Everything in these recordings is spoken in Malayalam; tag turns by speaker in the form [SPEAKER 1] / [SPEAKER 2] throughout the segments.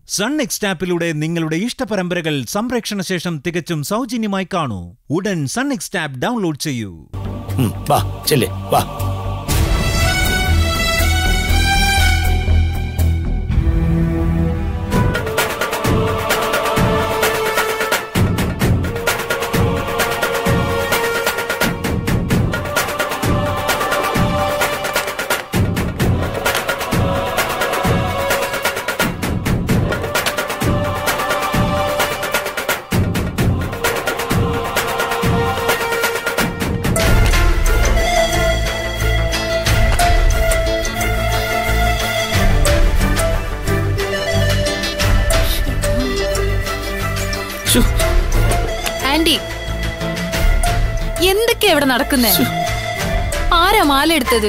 [SPEAKER 1] സൺ നെക്സ്റ്റ് ആപ്പിലൂടെ നിങ്ങളുടെ ഇഷ്ടപരമ്പരകൾ സംപ്രേക്ഷണ ശേഷം തികച്ചും സൗജന്യമായി കാണൂ ഉടൻ സൺ നെക്സ്റ്റ് ആപ്പ് ഡൗൺലോഡ് ചെയ്യൂ
[SPEAKER 2] ഉം, വാ ചെല്ലേ വാ ശ്ശോ,
[SPEAKER 3] ആന്റി എന്തൊക്കെയാ ഇവിടെ നടക്കുന്നേ ആരാ മാല എടുത്തത്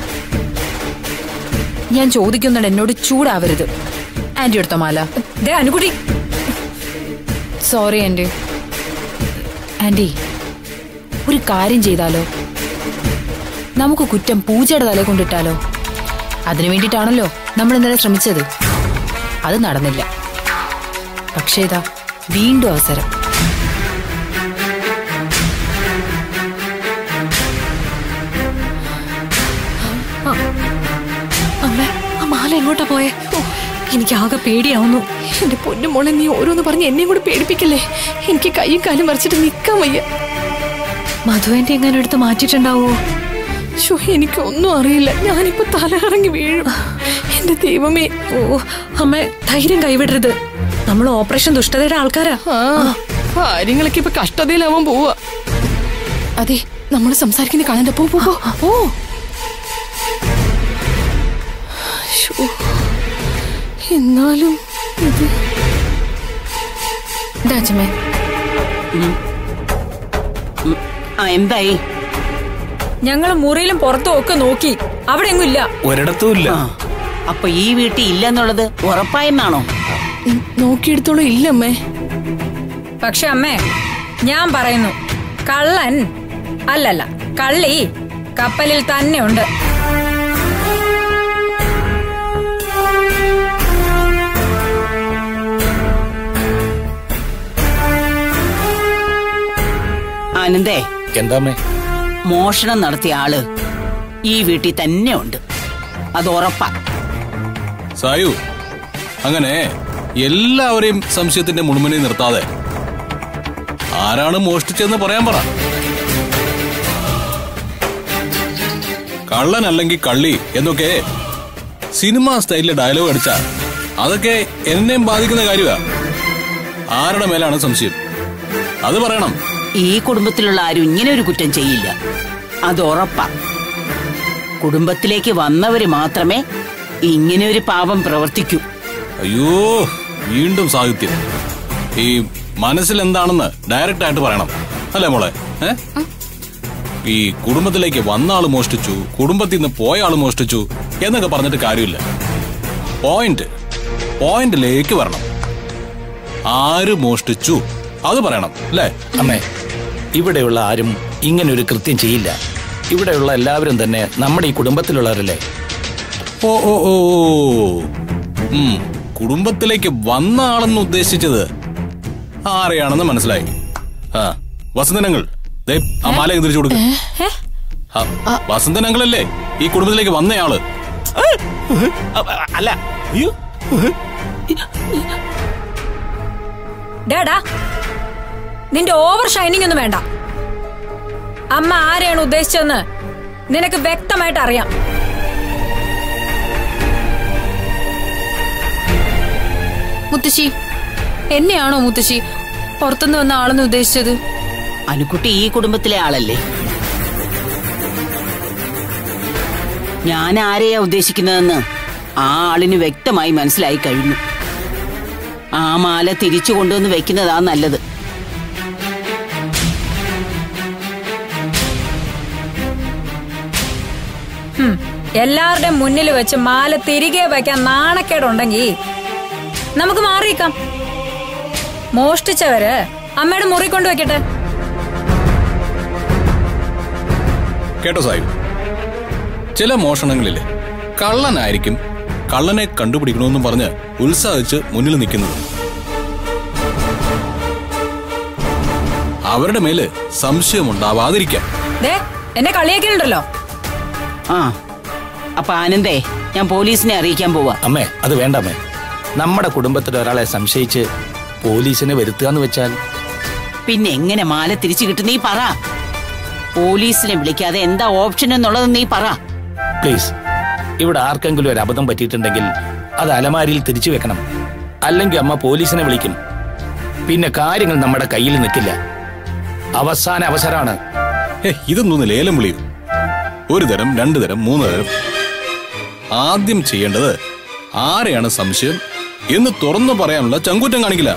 [SPEAKER 3] ഞാൻ ചോദിക്കുന്നുണ്ട് എന്നോട് ചൂടാവരുത് ആന്റി എടുത്ത മാല ദേ അനുകുട്ടി സോറി ആന്റി ആന്റി ഒരു കാര്യം ചെയ്താലോ നമുക്ക് കുറ്റം പൂജയുടെ തലയിൽ കൊണ്ടിട്ടാലോ അതിനു വേണ്ടിയിട്ടാണല്ലോ നമ്മൾ ഇന്നലെ ശ്രമിച്ചത് അത് നടന്നില്ല പക്ഷേ ഇതാ വീണ്ടും അവസരം
[SPEAKER 4] അമ്മ ആ മാല എങ്ങോട്ടാ പോയെ ഓ, എനിക്ക് ആകെ പേടിയാവുന്നു എന്റെ പൊന്നു മോളെ നീ ഓരോന്ന് പറഞ്ഞ് എന്നെയും കൂടി പേടിപ്പിക്കല്ലേ എനിക്ക് കൈയും കാലും മറിച്ചിട്ട് നിക്കാൻ വയ്യ മധുവിന്റെ എങ്ങനെ എടുത്ത് മാറ്റിയിട്ടുണ്ടാവോ ഷോ എനിക്കൊന്നും അറിയില്ല ഞാനിപ്പോ തലകറങ്ങി വീഴും എന്റെ ദൈവമേ ഓ അമ്മ ധൈര്യം കൈവിടരുത് നമ്മൾ ഓപ്പറേഷൻ ദുഷ്ടതയുടെ ആൾക്കാരാ കാര്യങ്ങളൊക്കെ ഇപ്പൊ കഷ്ടതയിലാവാൻ പോവാ അതെ നമ്മൾ സംസാരിക്കുന്ന കാണണ്ട പോ പോ പോ. പോ ശ്ശോ. എന്നാലും ഇത് രാജമേ
[SPEAKER 5] ആ എന്തായി
[SPEAKER 6] ഞങ്ങൾ മുറിയിലും പുറത്തും ഒക്കെ നോക്കി അവിടെ എങ്ങും ഇല്ല
[SPEAKER 2] ഒരിടത്തും ഇല്ല
[SPEAKER 5] ആ അപ്പൊ ഈ വീട്ടിൽ ഇല്ലെന്നുള്ളത് ഉറപ്പായെന്നാണോ
[SPEAKER 4] ഉം, നോക്കിയെടുത്തോളം ഇല്ലമ്മേ
[SPEAKER 6] പക്ഷെ അമ്മേ ഞാൻ പറയുന്നു കള്ളൻ അല്ലല്ല കള്ളി കപ്പലിൽ തന്നെ ഉണ്ട്
[SPEAKER 5] ആനന്ദേ
[SPEAKER 2] എന്താമ്മേ
[SPEAKER 5] മോഷണം നടത്തിയ ആള് ഈ വീട്ടിൽ തന്നെ ഉണ്ട് അത് ഉറപ്പാ
[SPEAKER 7] സായു അങ്ങനെ എല്ലാവരെയും സംശയത്തിന്റെ മുൾമുനയിൽ നിർത്താതെ ആരാണ് മോഷ്ടിച്ചതെന്ന് പറയാൻ പറ കള്ളൻ അല്ലെങ്കിൽ കള്ളി എന്നൊക്കെ സിനിമ സ്റ്റൈലിലെ ഡയലോഗ് അടിച്ച അതൊക്കെ എന്നെയും ബാധിക്കുന്ന കാര്യമാ ആരുടെ മേലാണ് സംശയം അത് പറയണം
[SPEAKER 5] ഈ കുടുംബത്തിലുള്ള ആരും ഇങ്ങനെ ഒരു കുറ്റം ചെയ്യില്ല അത് ഉറപ്പാ കുടുംബത്തിലേക്ക് വന്നവര് മാത്രമേ ഇങ്ങനെ ഒരു പാപം പ്രവർത്തിക്കൂ
[SPEAKER 7] അയ്യോ വീണ്ടും സാഹിത്യം ഈ മനസ്സിൽ എന്താണെന്ന് ഡയറക്റ്റ് ആയിട്ട് പറയണം അല്ലേ മോളെ ഏ ഈ കുടുംബത്തിലേക്ക് വന്ന ആള് മോഷ്ടിച്ചു കുടുംബത്തിൽ നിന്ന് പോയ ആള് മോഷ്ടിച്ചു എന്നൊക്കെ പറഞ്ഞിട്ട് കാര്യമില്ല പോയിന്റ് പോയിന്റിലേക്ക് വരണം ആര് മോഷ്ടിച്ചു അത് പറയണം അല്ലേ
[SPEAKER 2] അമ്മേ ഇവിടെയുള്ള ആരും ഇങ്ങനെ ഒരു കൃത്യം ചെയ്യില്ല ഇവിടെയുള്ള എല്ലാവരും തന്നെ നമ്മുടെ ഈ കുടുംബത്തിലുള്ളവരല്ലേ
[SPEAKER 7] ഓ ഓ ഓ ഓ. ഉം, കുടുംബത്തിലേക്ക് വന്ന ആളെന്ന് ഉദ്ദേശിച്ചത് ആരെയാണെന്ന് മനസ്സിലായി ആ വസന്തനങ്ങൾ ദേ ആ മാല തിരിച്ചു കൊടുക്കും വസന്തനങ്ങളല്ലേ ഈ കുടുംബത്തിലേക്ക് വന്നയാള്
[SPEAKER 2] അല്ല അയ്യോ
[SPEAKER 6] ഡാടാ നിന്റെ ഓവർ ഷൈനിങ് ഒന്നും വേണ്ട അമ്മ ആരെയാണ് ഉദ്ദേശിച്ചതെന്ന് നിനക്ക് വ്യക്തമായിട്ട് അറിയാം
[SPEAKER 3] മുത്തശ്ശി എന്നെയാണോ മുത്തശ്ശി പുറത്തുനിന്ന് വന്ന ആളെന്ന് ഉദ്ദേശിച്ചത്
[SPEAKER 5] അനുക്കുട്ടി ഈ കുടുംബത്തിലെ ആളല്ലേ ഞാൻ ആരെയാ ഉദ്ദേശിക്കുന്നതെന്ന് ആ ആളിന് വ്യക്തമായി മനസ്സിലായി കഴിഞ്ഞു ആ മാല തിരിച്ചു കൊണ്ടുവന്ന് വെക്കുന്നതാ നല്ലത്
[SPEAKER 6] ഹും, എല്ലാവരുടെയും മുന്നിൽ വെച്ച് മാല തിരികെ വയ്ക്കാൻ നാണക്കേടുണ്ടെങ്കിൽ നമുക്ക് മാറിയിക്കാം മോഷ്ടിച്ചവര് അമ്മയുടെ മുറി കൊണ്ടുവയ്ക്കട്ടെ
[SPEAKER 7] കേട്ടോ സാഹിബ് ചില മോഷണങ്ങളില് കള്ളനായിരിക്കും കള്ളനെ കണ്ടുപിടിക്കണമെന്നും പറഞ്ഞ് ഉത്സാഹിച്ച് മുന്നിൽ നിൽക്കുന്നത് അവരുടെ മേല് സംശയമുണ്ടാവാതിരിക്കാൻ
[SPEAKER 6] ദേ എന്നെ കളിയാക്കിയിട്ടുണ്ടല്ലോ
[SPEAKER 5] ആ അപ്പൊ ആനന്ദേ ഞാൻ പോലീസിനെ അറിയിക്കാൻ പോവാ
[SPEAKER 2] അമ്മേ അത് വേണ്ട അമ്മേ നമ്മുടെ കുടുംബത്തിൽ ഒരാളെ സംശയിച്ച് പോലീസിനെ വരുത്തുക എന്ന് വെച്ചാൽ
[SPEAKER 5] പിന്നെ എങ്ങനെ മാല തിരിച്ചു കിട്ടും നീ പറ പോലീസിനെ വിളിക്കാതെ എന്താ ഓപ്ഷൻ എന്നുള്ളത് നീ പറ
[SPEAKER 2] പ്ലീസ് ഇവിടെ ആർക്കെങ്കിലും ഒരു അബദ്ധം പറ്റിയിട്ടുണ്ടെങ്കിൽ അത് അലമാരിയിൽ തിരിച്ചു വെക്കണം അല്ലെങ്കിൽ അമ്മ പോലീസിനെ വിളിക്കും പിന്നെ കാര്യങ്ങൾ നമ്മുടെ കയ്യിൽ നിൽക്കില്ല അവസാന അവസരമാണ്
[SPEAKER 7] ഏ ഇതൊന്നും ലേലം വിളിയൂ ഒരു തരം രണ്ടു തരം മൂന്ന് തരം ആദ്യം ചെയ്യേണ്ടത് ആരെയാണ് സംശയം എന്ന് തുറന്നു പറയാനുള്ള ചങ്കൂറ്റം കാണിക്കില്ല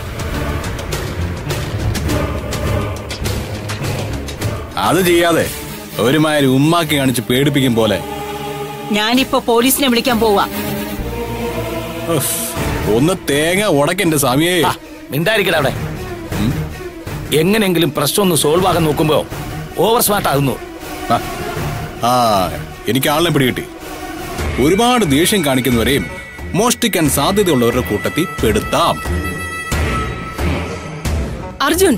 [SPEAKER 7] അത് ചെയ്യാതെ ഒരുമാതിരി ഉമ്മാക്കി കാണിച്ച് പേടിപ്പിക്കും പോലെ
[SPEAKER 5] ഞാനിപ്പോ പോലീസിനെ വിളിക്കാൻ പോവാ
[SPEAKER 7] ഉഫ്, ഒന്ന് തേങ്ങ ഉടക്കെന്റെ സ്വാമിയേ
[SPEAKER 2] ആ, മിണ്ടായിരിക്കട അവിടെ എങ്ങനെങ്കിലും പ്രശ്നം ഒന്ന് സോൾവ് ആകാൻ നോക്കുമ്പോ ഓവർ സ്മാർട്ട് ആകുന്നു
[SPEAKER 7] ആ, ആ എനിക്ക് ആളിനെ പിടികിട്ടി ഒരുപാട് ദേഷ്യം കാണിക്കുന്നവരെയും മോഷ്ടിക്കാൻ സാധ്യതയുള്ളവരുടെ കൂട്ടത്തിൽ പെടുത്താം
[SPEAKER 6] അർജുൻ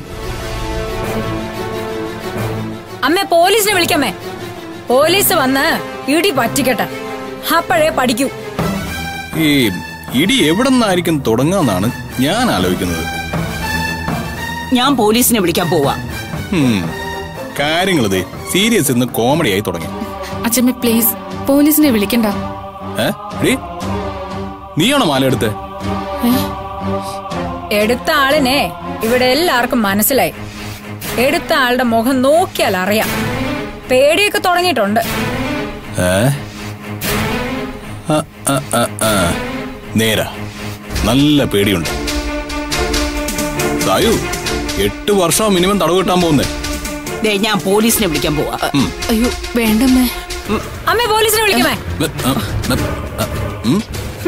[SPEAKER 6] അമ്മ പോലീസിനെ വിളിക്കമ്മേ പോലീസ് വന്ന് ഇടി പറ്റിക്കട്ടെ അപ്പോഴേ പഠിക്കൂ
[SPEAKER 7] ഈ ഇടി എവിടെ നിന്നായിരിക്കും തുടങ്ങാന്നാണ് ഞാൻ ആലോചിക്കുന്നത്
[SPEAKER 5] ഞാൻ പോലീസിനെ വിളിക്കാൻ പോവാ
[SPEAKER 7] കാര്യങ്ങളിത് സീരിയസ് ഇന്ന് കോമഡി ആയി തുടങ്ങി
[SPEAKER 3] അച്ഛമ്മ പ്ലീസ് പോലീസിനെ വിളിക്കണ്ട
[SPEAKER 7] ഏ എടീ, നീയാണോ മാല എടുത്തേ
[SPEAKER 6] എടുത്ത ആളിനെ ഇവിടെ എല്ലാവർക്കും മനസ്സിലായി എടുത്ത ആളുടെ മുഖം നോക്കിയാൽ അറിയാം പേടിയൊക്കെ തുടങ്ങിയിട്ടുണ്ട്
[SPEAKER 7] ഏ ആ, ആ, ആ, ആ. നേരാ നല്ല പേടിയുണ്ട് സായു എട്ട് വർഷം മിനിമം തടവ് കിട്ടാൻ പോകുന്നേ
[SPEAKER 5] ദേ ഞാൻ പോലീസിനെ വിളിക്കാൻ പോവാ
[SPEAKER 3] അയ്യോ വേണ്ടമ്മേ
[SPEAKER 6] അമ്മ പോലീസിനെ വിളിക്കമേ
[SPEAKER 7] ബ- ആ, ബ- ആ, ഉം.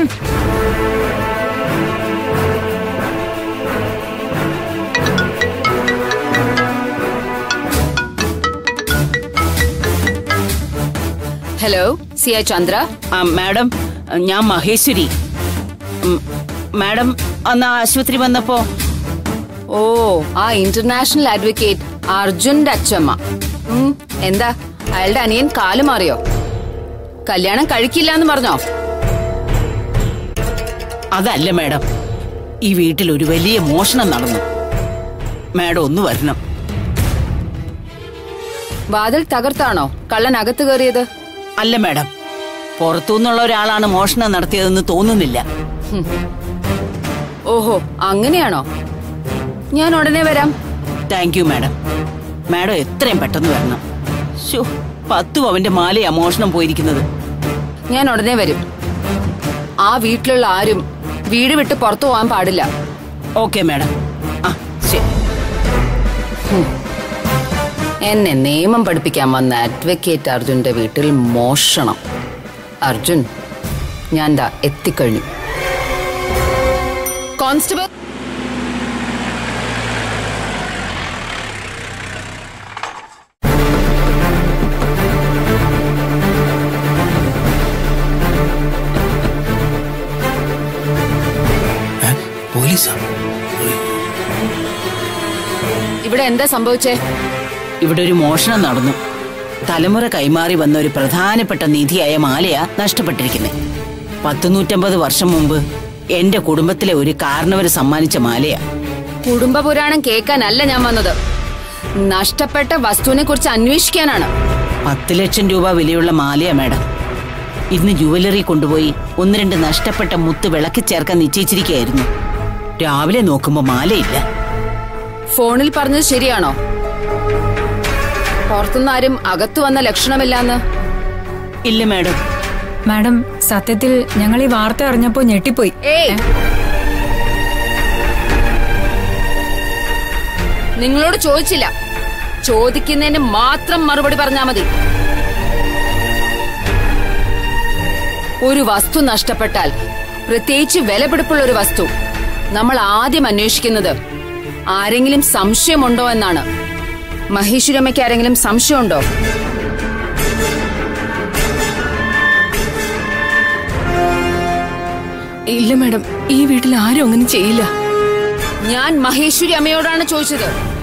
[SPEAKER 3] ഹലോ സി ഐ ചന്ദ്ര
[SPEAKER 5] ആ, മാഡം ഞാൻ മഹേശ്വരി ഉം, മാഡം അന്ന് ആശുപത്രി വന്നപ്പോ
[SPEAKER 3] ഓ ആ ഇന്റർനാഷണൽ അഡ്വക്കേറ്റ് അർജുന്റെ അച്ഛമ്മ ഉം, എന്താ അയാളുടെ അനിയൻ കാല് മാറിയോ കല്യാണം കഴിക്കില്ല എന്ന് പറഞ്ഞോ
[SPEAKER 5] അതല്ല മാഡം ഈ വീട്ടിൽ ഒരു വലിയ മോഷണം നടന്നു മാഡം ഒന്ന് വരണം
[SPEAKER 3] വാതിൽ തകർത്താണോ കള്ളൻ അകത്ത് കയറിയത്
[SPEAKER 5] അല്ല മാഡം പുറത്തുനിന്നുള്ള ഒരാളാണ് മോഷണം നടത്തിയതെന്ന് തോന്നുന്നില്ല
[SPEAKER 3] ഓഹോ അങ്ങനെയാണോ ഞാൻ ഉടനെ വരാം
[SPEAKER 5] താങ്ക് യു മാഡം മാഡം എത്രയും പെട്ടെന്ന് വരണം ശോ പത്തു അവന്റെ മാലയാ മോഷണം പോയിരിക്കുന്നത്
[SPEAKER 3] ഞാൻ ഉടനെ വരും ആ വീട്ടിലുള്ള ആരും വീട് വിട്ട് പുറത്തു പോകാൻ പാടില്ല
[SPEAKER 5] ഓക്കെ മാഡം ആ ശരി
[SPEAKER 3] എന്നെ നിയമം പഠിപ്പിക്കാൻ വന്ന അഡ്വക്കേറ്റ് അർജുന്റെ വീട്ടിൽ മോഷണം അർജുൻ ഞാൻ ദാ എത്തിക്കഴിഞ്ഞു കോൺസ്റ്റബിൾ
[SPEAKER 2] പോലീസാ
[SPEAKER 3] ഇവിടെ എന്താ സംഭവിച്ചേ
[SPEAKER 5] ഇവിടെ ഒരു മോഷണം നടന്നു തലമുറ കൈമാറി വന്ന ഒരു പ്രധാനപ്പെട്ട നിധിയായ മാലയാ നഷ്ടപ്പെട്ടിരിക്കുന്നത് പത്ത് നൂറ്റമ്പത് വർഷം മുമ്പ് എന്റെ കുടുംബത്തിലെ ഒരു കാരണവര് സമ്മാനിച്ച മാലയാ
[SPEAKER 3] കുടുംബ പുരാണം കേൾക്കാനല്ല ഞാൻ വന്നത് നഷ്ടപ്പെട്ട വസ്തുവിനെ കുറിച്ച് അന്വേഷിക്കാനാണ്
[SPEAKER 5] പത്ത് ലക്ഷം രൂപ വിലയുള്ള മാലയാ മാഡം ഇന്ന് ജുവലറി കൊണ്ടുപോയി ഒന്ന് രണ്ട് നഷ്ടപ്പെട്ട മുത്ത് വിളക്കി ചേർക്കാൻ നിശ്ചയിച്ചിരിക്കുകയായിരുന്നു രാവിലെ നോക്കുമ്പോ മാലയില്ല
[SPEAKER 3] ഫോണിൽ പറഞ്ഞത് ശരിയാണോ പുറത്തുനിന്ന് ആരും അകത്തു വന്ന ലക്ഷണമില്ലാന്ന്
[SPEAKER 5] ഇല്ല മാഡം
[SPEAKER 6] മാഡം സത്യത്തിൽ ഞങ്ങൾ ഈ വാർത്ത അറിഞ്ഞപ്പോ ഞെട്ടിപ്പോയി
[SPEAKER 3] ഏയ് നിങ്ങളോട് ചോദിച്ചില്ല ചോദിക്കുന്നതിന് മാത്രം മറുപടി പറഞ്ഞാ മതി ഒരു വസ്തു നഷ്ടപ്പെട്ടാൽ പ്രത്യേകിച്ച് വിലപിടിപ്പുള്ള ഒരു വസ്തു നമ്മൾ ആദ്യം അന്വേഷിക്കുന്നത് ആരെങ്കിലും സംശയമുണ്ടോ എന്നാണ് മഹേശ്വരമ്മയ്ക്ക് ആരെങ്കിലും സംശയമുണ്ടോ
[SPEAKER 4] ഇല്ല മാഡം ഈ വീട്ടിൽ ആരും അങ്ങനെ ചെയ്യില്ല
[SPEAKER 3] ഞാൻ മഹേശ്വരി അമ്മയോടാണ് ചോദിച്ചത്